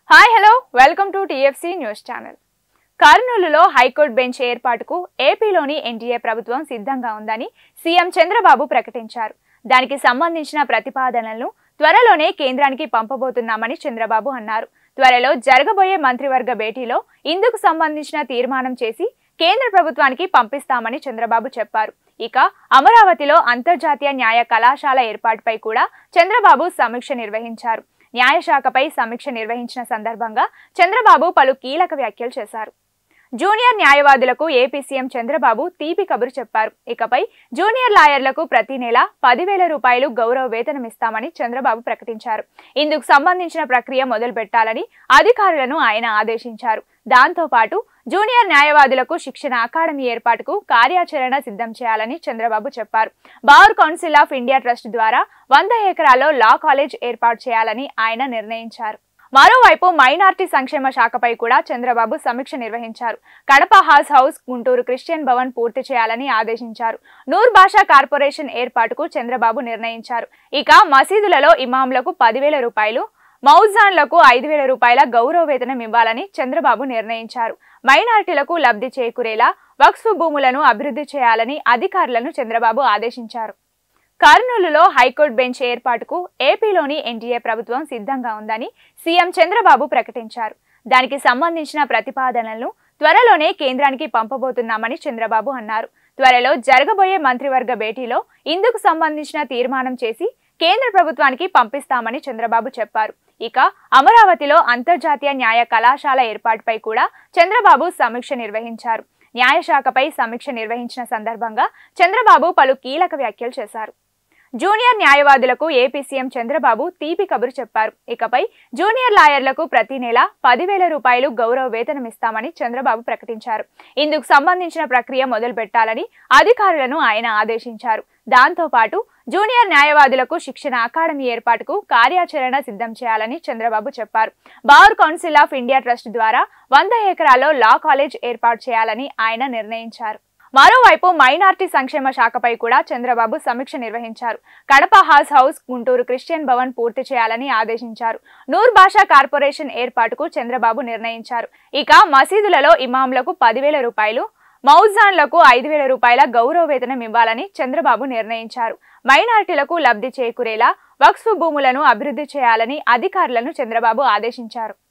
hi hello welcome to TFC news channel కర్నూలులో high court bench ఏర్పాటుకు ఏపీలోని ఎన్డీఏ ప్రభుత్వం సిద్ధంగా ఉందని సీఎం చంద్రబాబు ప్రకటించారు దానికి సంబంధించిన ప్రతిపాదనలను త్వరలోనే కేంద్రానికి పంపబోతున్నామని చంద్రబాబు అన్నారు త్వరలో జరగబోయే మంత్రివర్గ భేటీలో ఇందుకు సంబంధించిన తీర్మానం చేసి కేంద్ర ప్రభుత్వానికి పంపిస్తామని చంద్రబాబు చెప్పారు ఇక అమరావతిలో అంతర్జాతీయ న్యాయ కళాశాల ఏర్పాటుపై కూడా చంద్రబాబు సమీక్ష నిర్వహించారు న్యాయశాఖపై సమీక్ష నిర్వహించిన సందర్భంగా చంద్రబాబు పలు కీలక వ్యాఖ్యలు చేశారు జూనియర్ న్యాయవాదులకు ఏపీ సీఎం చంద్రబాబు తీపి కబురు చెప్పారు ఇకపై జూనియర్ లాయర్లకు ప్రతి నెల పదివేల రూపాయలు గౌరవ వేతనం ఇస్తామని చంద్రబాబు ప్రకటించారు ఇందుకు సంబంధించిన ప్రక్రియ మొదలు పెట్టాలని అధికారులను ఆయన ఆదేశించారు దాంతో పాటు జూనియర్ న్యాయవాదులకు శిక్షణ అకాడమీ ఏర్పాటుకు కార్యాచరణ సిద్ధం చేయాలని చంద్రబాబు చెప్పారు Bar Council of India trust ద్వారా వంద ఎకరాల్లో లా కాలేజ్ ఏర్పాటు చేయాలని ఆయన నిర్ణయించారు మరోవైపు మైనార్టీ సంక్షేమ శాఖపై కూడా చంద్రబాబు సమీక్ష నిర్వహించారు కడప హాస్ హౌస్ గుంటూరు క్రిస్టియన్ భవన్ పూర్తి చేయాలని ఆదేశించారు నూర్ భాషా కార్పొరేషన్ ఏర్పాటుకు చంద్రబాబు నిర్ణయించారు ఇక మసీదులలో ఇమాంలకు పదివేల రూపాయలు మౌజాన్లకు ఐదు వేల రూపాయల గౌరవ వేతనం ఇవ్వాలని చంద్రబాబు నిర్ణయించారు మైనార్టీలకు లబ్ధి చేకూరేలా వక్ఫ్ భూములను అభివృద్ధి చేయాలని అధికారులను చంద్రబాబు ఆదేశించారు కర్నూలులో హైకోర్టు బెంచ్ ఏర్పాటుకు ఏపీలోని ఎన్డీఏ ప్రభుత్వం సిద్ధంగా ఉందని సీఎం చంద్రబాబు ప్రకటించారు దానికి సంబంధించిన ప్రతిపాదనలను త్వరలోనే కేంద్రానికి పంపబోతున్నామని చంద్రబాబు అన్నారు త్వరలో జరగబోయే మంత్రివర్గ భేటీలో ఇందుకు సంబంధించిన తీర్మానం చేసి కేంద్ర ప్రభుత్వానికి పంపిస్తామని చంద్రబాబు చెప్పారు ఇక అమరావతిలో అంతర్జాతీయ న్యాయ కళాశాల ఏర్పాటుపై కూడా చంద్రబాబు సమీక్ష నిర్వహించారు న్యాయశాఖపై సమీక్ష నిర్వహించిన సందర్భంగా చంద్రబాబు పలు కీలక వ్యాఖ్యలు చేశారు జూనియర్ న్యాయవాదులకు ఏపీ సీఎం చంద్రబాబు తీపి కబురు చెప్పారు ఇకపై జూనియర్ లాయర్లకు ప్రతి నెల పదివేల రూపాయలు గౌరవ వేతనం ఇస్తామని చంద్రబాబు ప్రకటించారు ఇందుకు సంబంధించిన ప్రక్రియ మొదలు పెట్టాలని అధికారులను ఆయన ఆదేశించారు దాంతో పాటు జూనియర్ న్యాయవాదులకు శిక్షణ అకాడమీ ఏర్పాటుకు కార్యాచరణ సిద్ధం చేయాలని చంద్రబాబు చెప్పారు Bar Council of India trust ద్వారా వంద ఎకరాల్లో లా కాలేజ్ ఏర్పాటు చేయాలని ఆయన నిర్ణయించారు మరోవైపు మైనార్టీ సంక్షేమ శాఖపై కూడా చంద్రబాబు సమీక్ష నిర్వహించారు కడప హాస్ హౌస్ గుంటూరు క్రిస్టియన్ భవన్ పూర్తి చేయాలని ఆదేశించారు నూర్ భాషా కార్పొరేషన్ ఏర్పాటుకు చంద్రబాబు నిర్ణయించారు ఇక మసీదులలో ఇమాంలకు పదివేల రూపాయలు మౌజాన్లకు ఐదు వేల రూపాయల గౌరవ వేతనం ఇవ్వాలని చంద్రబాబు నిర్ణయించారు మైనార్టీలకు లబ్ధి చేకూరేలా వక్ఫ్ భూములను అభివృద్ధి చేయాలని అధికారులను చంద్రబాబు ఆదేశించారు